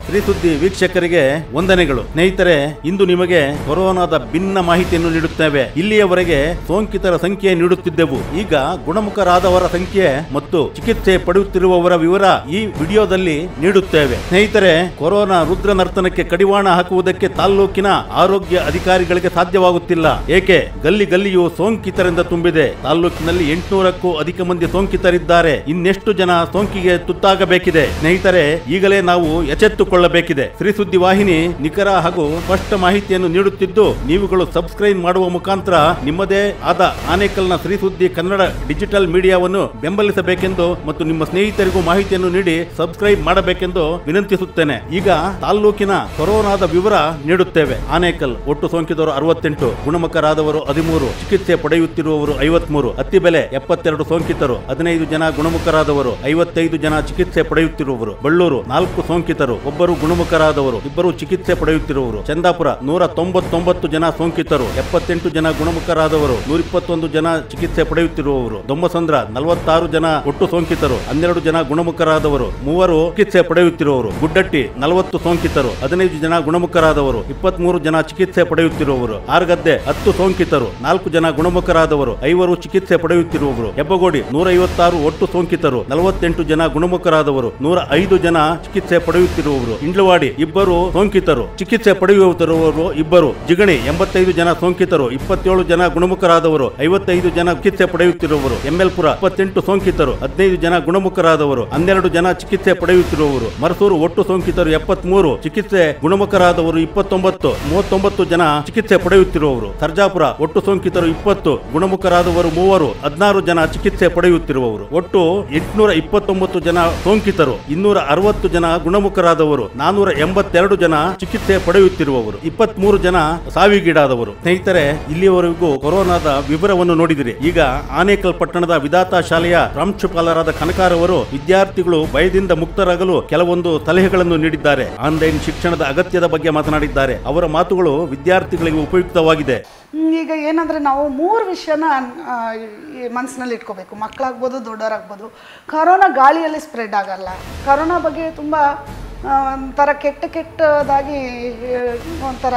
ಶ್ರೀ ಸುದ್ದಿ ವೀಕ್ಷಕರಿಗೆ ವಂದನೆಗಳು ಸ್ನೇಹಿತರೆ ಇಂದು ನಿಮಗೆ ಕೊರೋನಾದ ಭಿನ್ನ ಮಾಹಿತಿಯನ್ನು ನೀಡುತ್ತೇವೆ ಇಲ್ಲಿಯವರೆಗೆ ಸೋಂಕಿತರ ಸಂಖ್ಯೆ ನೀಡುತ್ತಿದ್ದೆವು ಈಗ ಗುಣಮುಖರಾದವರ ಸಂಖ್ಯೆ ಮತ್ತು ಚಿಕಿತ್ಸೆ ಪಡೆಯುತ್ತಿರುವವರ ವಿವರ ಈ ವಿಡಿಯೋದಲ್ಲಿ ನೀಡುತ್ತೇವೆ ಸ್ನೇಹಿತರೆ ಕೊರೋನಾ ರುದ್ರ ನರ್ತನಕ್ಕೆ ಕಡಿವಾಣ ಹಾಕುವುದಕ್ಕೆ ತಾಲ್ಲೂಕಿನ ಆರೋಗ್ಯ ಅಧಿಕಾರಿಗಳಿಗೆ ಸಾಧ್ಯವಾಗುತ್ತಿಲ್ಲ ಏಕೆ ಗಲ್ಲಿ ಗಲ್ಲಿಯು ಸೋಂಕಿತರಿಂದ ತುಂಬಿದೆ ತಾಲ್ಲೂಕಿನಲ್ಲಿ ಎಂಟುನೂರಕ್ಕೂ ಅಧಿಕ ಮಂದಿ ಸೋಂಕಿತರಿದ್ದಾರೆ ಇನ್ನೆಷ್ಟು ಜನ ಸೋಂಕಿಗೆ ತುತ್ತಾಗಬೇಕಿದೆ ಸ್ನೇಹಿತರೆ ಈಗಲೇ ನಾವು ಎಚ್ಚೆತ್ತುಕೊಳ್ಳಬೇಕಿದೆ ಶ್ರೀ ಸುದ್ದಿ ವಾಹಿನಿ ನಿಖರ ಹಾಗೂ ಸ್ಪಷ್ಟ ಮಾಹಿತಿಯನ್ನು ನೀಡುತ್ತಿದ್ದು ನೀವುಗಳು ಸಬ್ಸ್ಕ್ರೈಬ್ ಮಾಡುವ ಮುಖಾಂತರ ನಿಮ್ಮದೇ ಆದ ಆನೇಕಲ್ನ ಶ್ರೀ ಸುದ್ದಿ ಕನ್ನಡ ಡಿಜಿಟಲ್ ಮೀಡಿಯಾವನ್ನು ಬೆಂಬಲಿಸಬೇಕೆಂದು ಮತ್ತು ನಿಮ್ಮ ಸ್ನೇಹಿತರಿಗೂ ಮಾಹಿತಿಯನ್ನು ನೀಡಿ ಸಬ್ಸ್ಕ್ರೈಬ್ ಮಾಡಬೇಕೆಂದು ವಿನಂತಿಸುತ್ತೇನೆ ಈಗ ತಾಲ್ಲೂಕಿನ ಕೊರೋನಾದ ವಿವರ ನೀಡುತ್ತೇವೆ ಆನೇಕಲ್ ಒಟ್ಟು ಸೋಂಕಿತರು ಅರವತ್ತೆಂಟು ಗುಣಮುಖರಾದವರು ಹದಿಮೂರು ಚಿಕಿತ್ಸೆ ಪಡೆಯುತ್ತಿರುವವರು ಐವತ್ಮೂರು ಅತ್ತಿ ಬೆಲೆ ಎಪ್ಪತ್ತೆರಡು ಸೋಂಕಿತರು ಹದಿನೈದು ಜನ ಗುಣಮುಖರಾದವರು ಐವತ್ತೈದು ಜನ ಚಿಕಿತ್ಸೆ ಪಡೆಯುತ್ತಿರುವವರು ಬಳ್ಳೂರು ನಾಲ್ಕು ಸೋಂಕಿತರು ಒಬ್ಬರು ಗುಣಮುಖರಾದವರು ಇಬ್ಬರು ಚಿಕಿತ್ಸೆ ಪಡೆಯುತ್ತಿರುವವರು ಚಂದಾಪುರ ನೂರ ತೊಂಬತ್ತೊಂಬತ್ತು ಜನ ಸೋಂಕಿತರು ಎಪ್ಪತ್ತೆಂಟು ಜನ ಗುಣಮುಖರಾದವರು ನೂರ ಇಪ್ಪತ್ತೊಂದು ಜನ ಚಿಕಿತ್ಸೆ ಪಡೆಯುತ್ತಿರುವವರು ದೊಮ್ಮಸಂದ್ರ ನಲವತ್ತಾರು ಜನ ಒಟ್ಟು ಸೋಂಕಿತರು ಹನ್ನೆರಡು ಜನ ಗುಣಮುಖರಾದವರು ಮೂವರು ಚಿಕಿತ್ಸೆ ಪಡೆಯುತ್ತಿರುವವರು ಗುಡ್ಡಟ್ಟಿ ನಲವತ್ತು ಸೋಂಕಿತರು ಹದಿನೈದು ಜನ ಗುಣಮುಖರಾದವರು ಇಪ್ಪತ್ಮೂರು ಜನ ಚಿಕಿತ್ಸೆ ಪಡೆಯುತ್ತಿರುವವರು ಆರ್ಗದ್ದೆ ಹತ್ತು ಸೋಂಕಿತರು ನಾಲ್ಕು ಜನ ಗುಣಮುಖರಾದವರು ಐವರು ಚಿಕಿತ್ಸೆ ಪಡೆಯುತ್ತಿರುವವರು ಹೆಬ್ಬಗೋಡಿ ನೂರ ಐವತ್ತಾರು ಒಟ್ಟು ಸೋಂಕಿತರು ನಲವತ್ತೆಂಟು ಜನ ಗುಣಮುಖರಾದವರು ನೂರ ಐದು ಜನ ಚಿಕಿತ್ಸೆ ಪಡೆಯುತ್ತಿರುವವರು ಇಂಡ್ಲವಾಡಿ ಇಬ್ಬರು ಸೋಂಕಿತರು ಚಿಕಿತ್ಸೆ ಪಡೆಯುತ್ತಿರುವವರು ಇಬ್ಬರು ಜಿಗಣಿ ಎಂಬತ್ತೈದು ಜನ ಸೋಂಕಿತರು ಇಪ್ಪತ್ತೇಳು ಜನ ಗುಣಮುಖರಾದವರು ಐವತ್ತೈದು ಜನ ಚಿಕಿತ್ಸೆ ಪಡೆಯುತ್ತಿರುವವರು ಎಂಎಲ್ಪುರ ಇಪ್ಪತ್ತೆಂಟು ಸೋಂಕಿತರು ಹದಿನೈದು ಜನ ಗುಣಮುಖರಾದವರು ಹನ್ನೆರಡು ಜನ ಚಿಕಿತ್ಸೆ ಪಡೆಯುತ್ತಿರುವವರು ಮರಸೂರು ಒಟ್ಟು ಸೋಂಕಿತರು ಎಪ್ಪತ್ಮೂರು ಚಿಕಿತ್ಸೆ ಗುಣಮುಖರಾದವರು ಇಪ್ಪತ್ತೊಂಬತ್ತು ಮೂವತ್ತೊಂಬತ್ತು ಜನ ಚಿಕಿತ್ಸೆ ಪಡೆಯುತ್ತಿರುವವರು ಸರ್ಜಾಪುರ ಒಟ್ಟು ಸೋಂಕಿತರು ಇಪ್ಪತ್ತು ಗುಣಮುಖರಾದವರು ಮೂವರು ಹದಿನಾರು ಜನ ಚಿಕಿತ್ಸೆ ಪಡೆಯುತ್ತಿರುವವರು ಒಟ್ಟು ಎಂಟುನೂರ ಇಪ್ಪತ್ತೊಂಬತ್ತು ಜನ ಸೋಂಕಿತರು ಇನ್ನೂರ ಅರವತ್ತು ಜನ ಗುಣಮುಖರಾದವರು ನಾನೂರ ಎಂಬತ್ತೆರಡು ಜನ ಚಿಕಿತ್ಸೆ ಪಡೆಯುತ್ತಿರುವವರು ಇಪ್ಪತ್ಮೂರು ಜನ ಸಾವಿಗೀಡಾದವರು ಸ್ನೇಹಿತರೆ ಇಲ್ಲಿಯವರೆಗೂ ಕೊರೋನಾದ ವಿವರವನ್ನು ನೋಡಿದಿರಿ ಈಗ ಆನೇಕಲ್ ಪಟ್ಟಣದ ವಿಧಾತಾ ಶಾಲೆಯ ಪ್ರಾಂಶುಪಾಲರಾದ ಕನಕಾರವರು ವಿದ್ಯಾರ್ಥಿಗಳು ಭಯದಿಂದ ಮುಕ್ತರಾಗಲು ಕೆಲವೊಂದು ಸಲಹೆಗಳನ್ನು ನೀಡಿದ್ದಾರೆ ಆನ್ಲೈನ್ ಶಿಕ್ಷಣದ ಅಗತ್ಯದ ಬಗ್ಗೆ ಮಾತನಾಡಿದ್ದಾರೆ ಅವರ ಮಾತುಗಳು ವಿದ್ಯಾರ್ಥಿಗಳಿಗೆ ಉಪಯುಕ್ತವಾಗಿದೆ ಹ್ಮ್, ಈಗ ಏನಂದರೆ ನಾವು ಮೂರು ವಿಷಯನ ಆ, ಈ ಮನಸ್ಸಿನಲ್ಲಿ ಇಟ್ಕೋಬೇಕು ಮಕ್ಕಳಾಗ್ಬೋದು ದೊಡ್ಡವರಾಗ್ಬೋದು ಕರೋನಾ ಗಾಳಿಯಲ್ಲಿ ಸ್ಪ್ರೆಡ್ ಆಗಲ್ಲ ಕರೋನಾ ಬಗ್ಗೆ ತುಂಬ ಆ, ಒಂಥರ ಕೆಟ್ಟ ಕೆಟ್ಟದಾಗಿ ಆ, ಒಂಥರ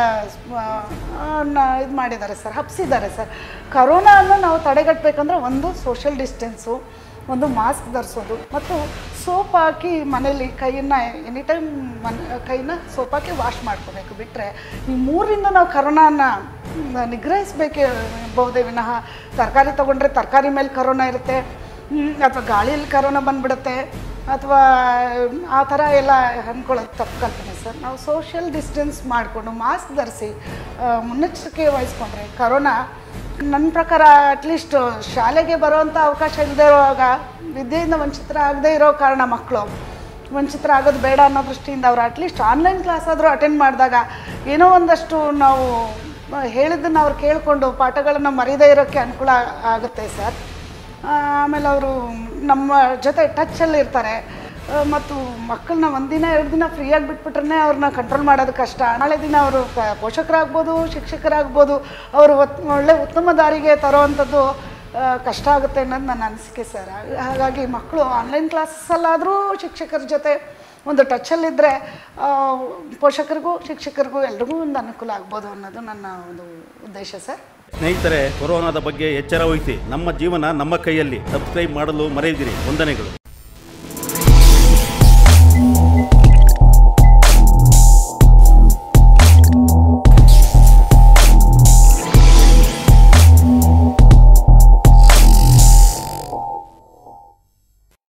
ಇದು ಮಾಡಿದ್ದಾರೆ ಸರ್ ಹಬ್ಸಿದ್ದಾರೆ ಸರ್ ಕರೋನಾನ ನಾವು ತಡೆಗಟ್ಟಬೇಕಂದ್ರೆ ಒಂದು ಸೋಷಿಯಲ್ ಡಿಸ್ಟೆನ್ಸು ಒಂದು ಮಾಸ್ಕ್ ಧರಿಸೋದು ಮತ್ತು ಸೋಪ್ ಹಾಕಿ ಮನೇಲಿ ಕೈಯನ್ನು ಎನಿ ಟೈಮ್ ಮನ್ ಕೈನ ಸೋಪ್ ಹಾಕಿ ವಾಶ್ ಮಾಡ್ಕೋಬೇಕು ಬಿಟ್ಟರೆ ಈ ಮೂರಿಂದ ನಾವು ಕರೋನಾನ ನಿಗ್ರಹಿಸಬೇಕೇ ಬಹುದೇ ವಿನಃ ತರಕಾರಿ ತೊಗೊಂಡ್ರೆ ತರಕಾರಿ ಮೇಲೆ ಕರೋನಾ ಇರುತ್ತೆ ಅಥವಾ ಗಾಳಿಯಲ್ಲಿ ಕರೋನಾ ಬಂದ್ಬಿಡುತ್ತೆ ಅಥವಾ ಆ ಥರ ಎಲ್ಲ ಅಂದ್ಕೊಳ್ಳೋದು ತಪ್ಪು ಕಲ್ಪನೆ ಸರ್ ನಾವು ಸೋಷಿಯಲ್ ಡಿಸ್ಟೆನ್ಸ್ ಮಾಡಿಕೊಂಡು ಮಾಸ್ಕ್ ಧರಿಸಿ ಮುನ್ನೆಚ್ಚರಿಕೆ ವಹಿಸ್ಕೊಂಡ್ರೆ ಕರೋನಾ ನನ್ನ ಪ್ರಕಾರ ಅಟ್ಲೀಸ್ಟ್ ಶಾಲೆಗೆ ಬರುವಂಥ ಅವಕಾಶ ಇಲ್ಲದೆ ಇರುವಾಗ ವಿದ್ಯೆಯಿಂದ ವಂಚಿತರಾಗದೇ ಇರೋ ಕಾರಣ ಮಕ್ಕಳು ವಂಚಿತರಾಗೋದು ಬೇಡ ಅನ್ನೋ ದೃಷ್ಟಿಯಿಂದ ಅವರು ಅಟ್ಲೀಸ್ಟ್ ಆನ್ಲೈನ್ ಕ್ಲಾಸ್ ಆದರೂ ಅಟೆಂಡ್ ಮಾಡಿದಾಗ ಏನೋ ಒಂದಷ್ಟು ನಾವು ಹೇಳಿದ್ದನ್ನು ಅವ್ರು ಕೇಳಿಕೊಂಡು ಪಾಠಗಳನ್ನು ಮರೀದೇ ಇರೋಕ್ಕೆ ಅನುಕೂಲ ಆಗುತ್ತೆ ಸರ್ ಆಮೇಲೆ ಅವರು ನಮ್ಮ ಜೊತೆ ಟಚ್ಚಲ್ಲಿ ಇರ್ತಾರೆ ಆ, ಮತ್ತು ಮಕ್ಕಳನ್ನ ಒಂದಿನ ಎರಡು ದಿನ ಫ್ರೀಯಾಗಿ ಬಿಟ್ಬಿಟ್ರೆ ಅವ್ರನ್ನ ಕಂಟ್ರೋಲ್ ಮಾಡೋದು ಕಷ್ಟ ನಾಳೆ ದಿನ ಅವರು ಕ- ಪೋಷಕರಾಗ್ಬೋದು ಶಿಕ್ಷಕರಾಗ್ಬೋದು ಅವರು ಒತ್- ಒಳ್ಳೆ ಉತ್ತಮ ದಾರಿಗೆ ತರೋವಂಥದ್ದು ಆ, ಕಷ್ಟ ಆಗುತ್ತೆ ಅನ್ನೋದು ನನ್ನ ಅನಿಸಿಕೆ ಸರ್ ಹಾಗಾಗಿ ಮಕ್ಕಳು ಆನ್ಲೈನ್ ಕ್ಲಾಸಲ್ಲಾದರೂ ಶಿಕ್ಷಕರ ಜೊತೆ ಒಂದು ಟಚ್ಚಲ್ಲಿದ್ದರೆ ಪೋಷಕರಿಗೂ ಶಿಕ್ಷಕರಿಗೂ ಎಲ್ರಿಗೂ ಒಂದು ಅನುಕೂಲ ಆಗ್ಬೋದು ಅನ್ನೋದು ನನ್ನ ಒಂದು ಉದ್ದೇಶ ಸರ್ ಸ್ನೇಹಿತರೆ ಕೊರೋನಾದ ಬಗ್ಗೆ ಎಚ್ಚರ ವಹಿಸಿ ನಮ್ಮ ಜೀವನ ನಮ್ಮ ಕೈಯಲ್ಲಿ ಸಬ್ಸ್ಕ್ರೈಬ್ ಮಾಡಲು ಮರೆಯದಿರಿ ವಂದನೆಗಳು